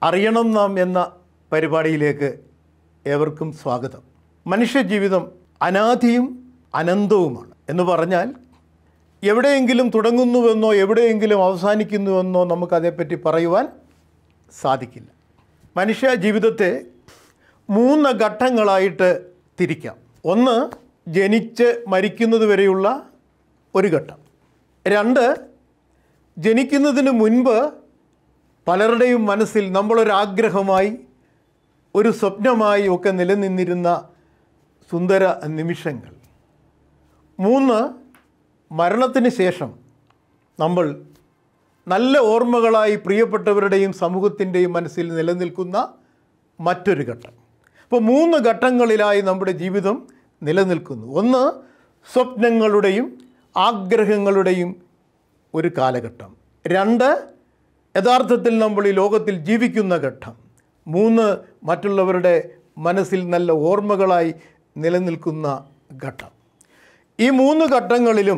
അറിയണം നാം എന്ന പരിപാടിയിലേക്ക് ഏവർക്കും സ്വാഗതം മനുഷ്യജീവിതം അനാദിയും അനന്തവുമാണ് എന്ന് പറഞ്ഞാൽ എവിടെയെങ്കിലും തുടങ്ങുന്നുവെന്നോ എവിടെയെങ്കിലും അവസാനിക്കുന്നുവെന്നോ നമുക്കതേപ്പറ്റി പറയുവാൻ സാധിക്കില്ല മനുഷ്യ ജീവിതത്തെ മൂന്ന് ഘട്ടങ്ങളായിട്ട് തിരിക്കാം ഒന്ന് ജനിച്ച് മരിക്കുന്നത് വരെയുള്ള ഒരു ഘട്ടം രണ്ട് ജനിക്കുന്നതിന് മുൻപ് പലരുടെയും മനസ്സിൽ നമ്മളൊരാഗ്രഹമായി ഒരു സ്വപ്നമായി ഒക്കെ നിലനിന്നിരുന്ന സുന്ദര നിമിഷങ്ങൾ മൂന്ന് മരണത്തിന് ശേഷം നമ്മൾ നല്ല ഓർമ്മകളായി പ്രിയപ്പെട്ടവരുടെയും സമൂഹത്തിൻ്റെയും മനസ്സിൽ നിലനിൽക്കുന്ന മറ്റൊരു ഘട്ടം അപ്പോൾ മൂന്ന് ഘട്ടങ്ങളിലായി നമ്മുടെ ജീവിതം നിലനിൽക്കുന്നു ഒന്ന് സ്വപ്നങ്ങളുടെയും ആഗ്രഹങ്ങളുടെയും ഒരു കാലഘട്ടം രണ്ട് യഥാർത്ഥത്തിൽ നമ്മൾ ഈ ലോകത്തിൽ ജീവിക്കുന്ന ഘട്ടം മൂന്ന് മറ്റുള്ളവരുടെ മനസ്സിൽ നല്ല ഓർമ്മകളായി നിലനിൽക്കുന്ന ഘട്ടം ഈ മൂന്ന് ഘട്ടങ്ങളിലും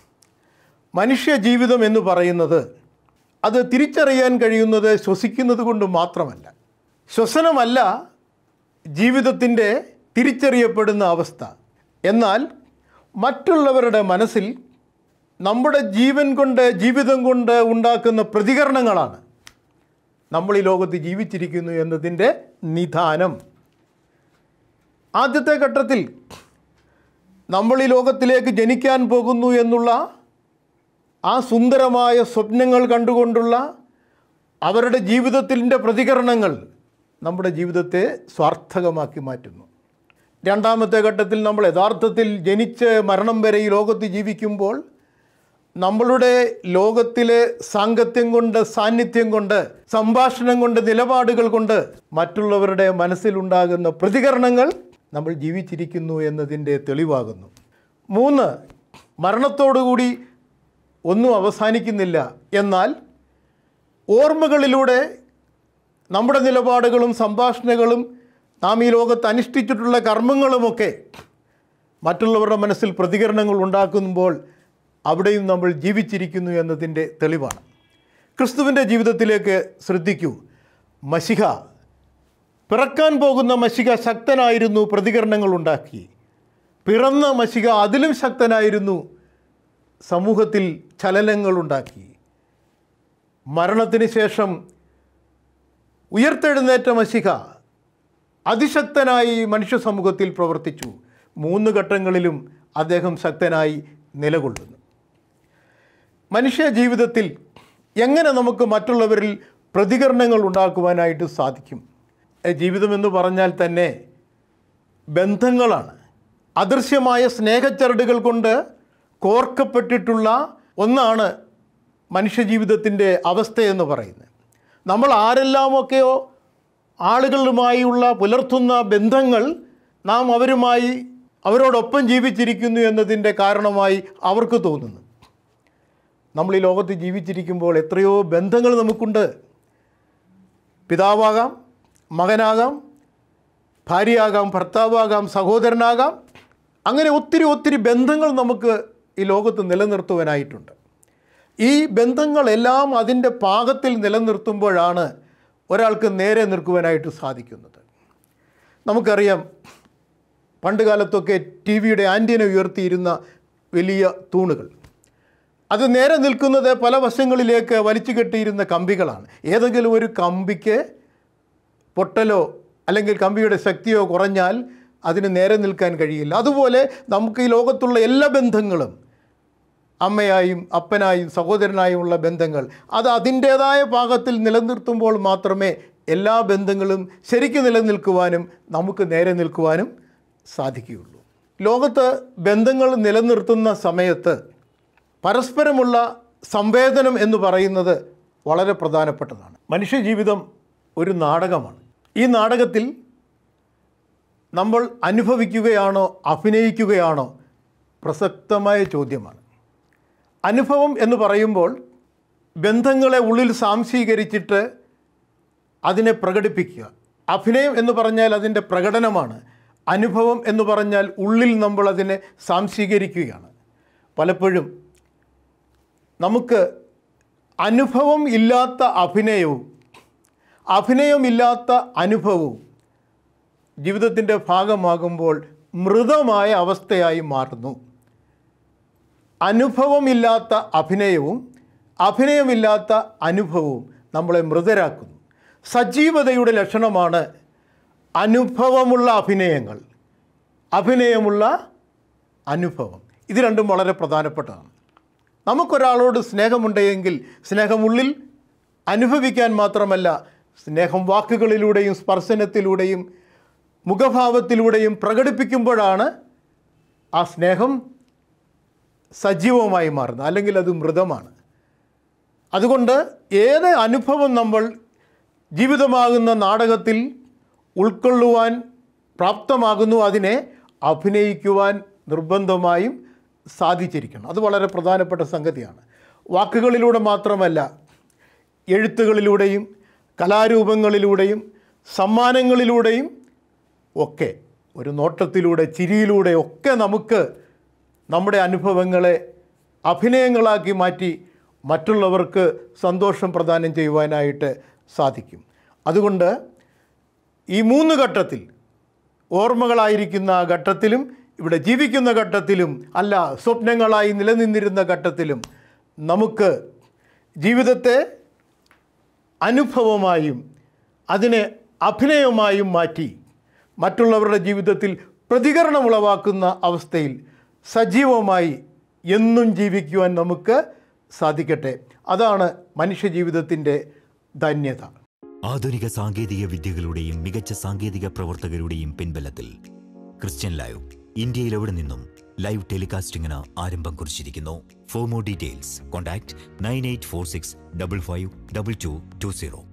മനുഷ്യ ജീവിതം എന്ന് പറയുന്നത് അത് തിരിച്ചറിയാൻ കഴിയുന്നത് ശ്വസിക്കുന്നത് കൊണ്ട് മാത്രമല്ല ശ്വസനമല്ല ജീവിതത്തിൻ്റെ തിരിച്ചറിയപ്പെടുന്ന അവസ്ഥ എന്നാൽ മറ്റുള്ളവരുടെ മനസ്സിൽ നമ്മുടെ ജീവൻ കൊണ്ട് ജീവിതം കൊണ്ട് ഉണ്ടാക്കുന്ന പ്രതികരണങ്ങളാണ് നമ്മൾ ഈ ലോകത്ത് ജീവിച്ചിരിക്കുന്നു എന്നതിൻ്റെ നിധാനം ആദ്യത്തെ ഘട്ടത്തിൽ നമ്മൾ ഈ ലോകത്തിലേക്ക് ജനിക്കാൻ പോകുന്നു എന്നുള്ള ആ സുന്ദരമായ സ്വപ്നങ്ങൾ കണ്ടുകൊണ്ടുള്ള അവരുടെ ജീവിതത്തിൻ്റെ പ്രതികരണങ്ങൾ നമ്മുടെ ജീവിതത്തെ സ്വാർത്ഥകമാക്കി മാറ്റുന്നു രണ്ടാമത്തെ ഘട്ടത്തിൽ നമ്മൾ യഥാർത്ഥത്തിൽ ജനിച്ച് മരണം വരെ ഈ ലോകത്ത് ജീവിക്കുമ്പോൾ നമ്മളുടെ ലോകത്തിലെ സാങ്കത്യം കൊണ്ട് സാന്നിധ്യം കൊണ്ട് സംഭാഷണം കൊണ്ട് നിലപാടുകൾ കൊണ്ട് മറ്റുള്ളവരുടെ മനസ്സിലുണ്ടാകുന്ന പ്രതികരണങ്ങൾ നമ്മൾ ജീവിച്ചിരിക്കുന്നു എന്നതിൻ്റെ തെളിവാകുന്നു മൂന്ന് മരണത്തോടുകൂടി ഒന്നും അവസാനിക്കുന്നില്ല എന്നാൽ ഓർമ്മകളിലൂടെ നമ്മുടെ നിലപാടുകളും സംഭാഷണങ്ങളും നാം ഈ ലോകത്ത് അനുഷ്ഠിച്ചിട്ടുള്ള കർമ്മങ്ങളുമൊക്കെ മറ്റുള്ളവരുടെ മനസ്സിൽ പ്രതികരണങ്ങൾ ഉണ്ടാക്കുമ്പോൾ അവിടെയും നമ്മൾ ജീവിച്ചിരിക്കുന്നു എന്നതിൻ്റെ തെളിവാണ് ക്രിസ്തുവിൻ്റെ ജീവിതത്തിലേക്ക് ശ്രദ്ധിക്കൂ മഷിക പിറക്കാൻ പോകുന്ന മഷിക ശക്തനായിരുന്നു പ്രതികരണങ്ങൾ ഉണ്ടാക്കി പിറന്ന മഷിക അതിലും ശക്തനായിരുന്നു സമൂഹത്തിൽ ചലനങ്ങളുണ്ടാക്കി മരണത്തിന് ശേഷം ഉയർത്തെഴുന്നേറ്റ മഷിക അതിശക്തനായി മനുഷ്യ സമൂഹത്തിൽ പ്രവർത്തിച്ചു മൂന്ന് ഘട്ടങ്ങളിലും അദ്ദേഹം ശക്തനായി നിലകൊള്ളുന്നു മനുഷ്യ ജീവിതത്തിൽ എങ്ങനെ നമുക്ക് മറ്റുള്ളവരിൽ പ്രതികരണങ്ങൾ ഉണ്ടാക്കുവാനായിട്ട് സാധിക്കും എ, ജീവിതമെന്ന് പറഞ്ഞാൽ തന്നെ ബന്ധങ്ങളാണ് അദൃശ്യമായ സ്നേഹച്ചരടുകൾ കൊണ്ട് കോർക്കപ്പെട്ടിട്ടുള്ള ഒന്നാണ് മനുഷ്യജീവിതത്തിൻ്റെ അവസ്ഥയെന്ന് പറയുന്നത് നമ്മൾ ആരെല്ലാമൊക്കെയോ ആളുകളുമായുള്ള പുലർത്തുന്ന ബന്ധങ്ങൾ നാം അവരുമായി അവരോടൊപ്പം ജീവിച്ചിരിക്കുന്നു എന്നതിൻ്റെ കാരണമായി അവർക്ക് തോന്നുന്നു നമ്മൾ ഈ ലോകത്ത് ജീവിച്ചിരിക്കുമ്പോൾ എത്രയോ ബന്ധങ്ങൾ നമുക്കുണ്ട് പിതാവാകാം മകനാകാം ഭാര്യയാകാം ഭർത്താവാകാം സഹോദരനാകാം അങ്ങനെ ഒത്തിരി ഒത്തിരി ബന്ധങ്ങൾ നമുക്ക് ഈ ലോകത്ത് നിലനിർത്തുവാനായിട്ടുണ്ട് ഈ ബന്ധങ്ങളെല്ലാം അതിൻ്റെ പാകത്തിൽ നിലനിർത്തുമ്പോഴാണ് ഒരാൾക്ക് നേരെ നിൽക്കുവാനായിട്ട് സാധിക്കുന്നത് നമുക്കറിയാം പണ്ട് കാലത്തൊക്കെ ടി വിയുടെ ആൻറ്റിന ഉയർത്തിയിരുന്ന വലിയ തൂണുകൾ അത് നേരെ നിൽക്കുന്നത് പല വശങ്ങളിലേക്ക് വലിച്ചു കെട്ടിയിരുന്ന കമ്പികളാണ് ഏതെങ്കിലും ഒരു കമ്പിക്ക് പൊട്ടലോ അല്ലെങ്കിൽ കമ്പിയുടെ ശക്തിയോ കുറഞ്ഞാൽ അതിന് നേരെ നിൽക്കാൻ കഴിയില്ല അതുപോലെ നമുക്ക് ഈ ലോകത്തുള്ള എല്ലാ ബന്ധങ്ങളും അമ്മയായും അപ്പനായും സഹോദരനായും ഉള്ള ബന്ധങ്ങൾ അത് അതിൻ്റേതായ പാകത്തിൽ നിലനിർത്തുമ്പോൾ മാത്രമേ എല്ലാ ബന്ധങ്ങളും ശരിക്കും നിലനിൽക്കുവാനും നമുക്ക് നേരെ നിൽക്കുവാനും സാധിക്കുകയുള്ളൂ ലോകത്ത് ബന്ധങ്ങൾ നിലനിർത്തുന്ന സമയത്ത് പരസ്പരമുള്ള സംവേദനം എന്ന് പറയുന്നത് വളരെ പ്രധാനപ്പെട്ടതാണ് മനുഷ്യജീവിതം ഒരു നാടകമാണ് ഈ നാടകത്തിൽ നമ്മൾ അനുഭവിക്കുകയാണോ അഭിനയിക്കുകയാണോ പ്രസക്തമായ ചോദ്യമാണ് അനുഭവം എന്ന് പറയുമ്പോൾ ബന്ധങ്ങളെ ഉള്ളിൽ സാംശീകരിച്ചിട്ട് അതിനെ പ്രകടിപ്പിക്കുക അഭിനയം എന്ന് പറഞ്ഞാൽ അതിൻ്റെ പ്രകടനമാണ് അനുഭവം എന്ന് പറഞ്ഞാൽ ഉള്ളിൽ നമ്മൾ അതിനെ സാംശീകരിക്കുകയാണ് പലപ്പോഴും നമുക്ക് അനുഭവം ഇല്ലാത്ത അഭിനയവും അഭിനയമില്ലാത്ത അനുഭവവും ജീവിതത്തിൻ്റെ ഭാഗമാകുമ്പോൾ മൃതമായ അവസ്ഥയായി മാറുന്നു അനുഭവമില്ലാത്ത അഭിനയവും അഭിനയമില്ലാത്ത അനുഭവവും നമ്മളെ മൃതരാക്കുന്നു സജീവതയുടെ ലക്ഷണമാണ് അനുഭവമുള്ള അഭിനയങ്ങൾ അഭിനയമുള്ള അനുഭവം ഇത് രണ്ടും വളരെ പ്രധാനപ്പെട്ടതാണ് നമുക്കൊരാളോട് സ്നേഹമുണ്ടെങ്കിൽ സ്നേഹമുള്ളിൽ അനുഭവിക്കാൻ മാത്രമല്ല സ്നേഹം വാക്കുകളിലൂടെയും സ്പർശനത്തിലൂടെയും മുഖഭാവത്തിലൂടെയും പ്രകടിപ്പിക്കുമ്പോഴാണ് ആ സ്നേഹം സജീവമായി മാറുന്നത് അല്ലെങ്കിൽ അത് മൃതമാണ് അതുകൊണ്ട് ഏത് അനുഭവം നമ്മൾ ജീവിതമാകുന്ന നാടകത്തിൽ ഉൾക്കൊള്ളുവാൻ പ്രാപ്തമാകുന്നു അതിനെ അഭിനയിക്കുവാൻ നിർബന്ധമായും സാധിച്ചിരിക്കണം അത് വളരെ പ്രധാനപ്പെട്ട സംഗതിയാണ് വാക്കുകളിലൂടെ മാത്രമല്ല എഴുത്തുകളിലൂടെയും കലാരൂപങ്ങളിലൂടെയും സമ്മാനങ്ങളിലൂടെയും ഒക്കെ ഒരു നോട്ടത്തിലൂടെ ചിരിയിലൂടെ ഒക്കെ നമുക്ക് നമ്മുടെ അനുഭവങ്ങളെ അഭിനയങ്ങളാക്കി മാറ്റി മറ്റുള്ളവർക്ക് സന്തോഷം പ്രദാനം ചെയ്യുവാനായിട്ട് സാധിക്കും അതുകൊണ്ട് ഈ മൂന്ന് ഘട്ടത്തിൽ ഓർമ്മകളായിരിക്കുന്ന ഘട്ടത്തിലും ഇവിടെ ജീവിക്കുന്ന ഘട്ടത്തിലും അല്ല സ്വപ്നങ്ങളായി നിലനിന്നിരുന്ന ഘട്ടത്തിലും നമുക്ക് ജീവിതത്തെ അനുഭവമായും അതിനെ അഭിനയമായും മാറ്റി മറ്റുള്ളവരുടെ ജീവിതത്തിൽ പ്രതികരണം ഉളവാക്കുന്ന അവസ്ഥയിൽ സജീവമായി എന്നും ജീവിക്കുവാൻ നമുക്ക് സാധിക്കട്ടെ അതാണ് മനുഷ്യജീവിതത്തിൻ്റെ ധന്യത ആധുനിക സാങ്കേതിക വിദ്യകളുടെയും മികച്ച സാങ്കേതിക പ്രവർത്തകരുടെയും പിൻബലത്തിൽ ക്രിസ്ത്യൻ ലൈവ് ഇന്ത്യയിൽ എവിടെ നിന്നും ലൈവ് ടെലികാസ്റ്റിംഗിന് ആരംഭം കുറിച്ചിരിക്കുന്നു for more details contact nine eight four six double five double two two zero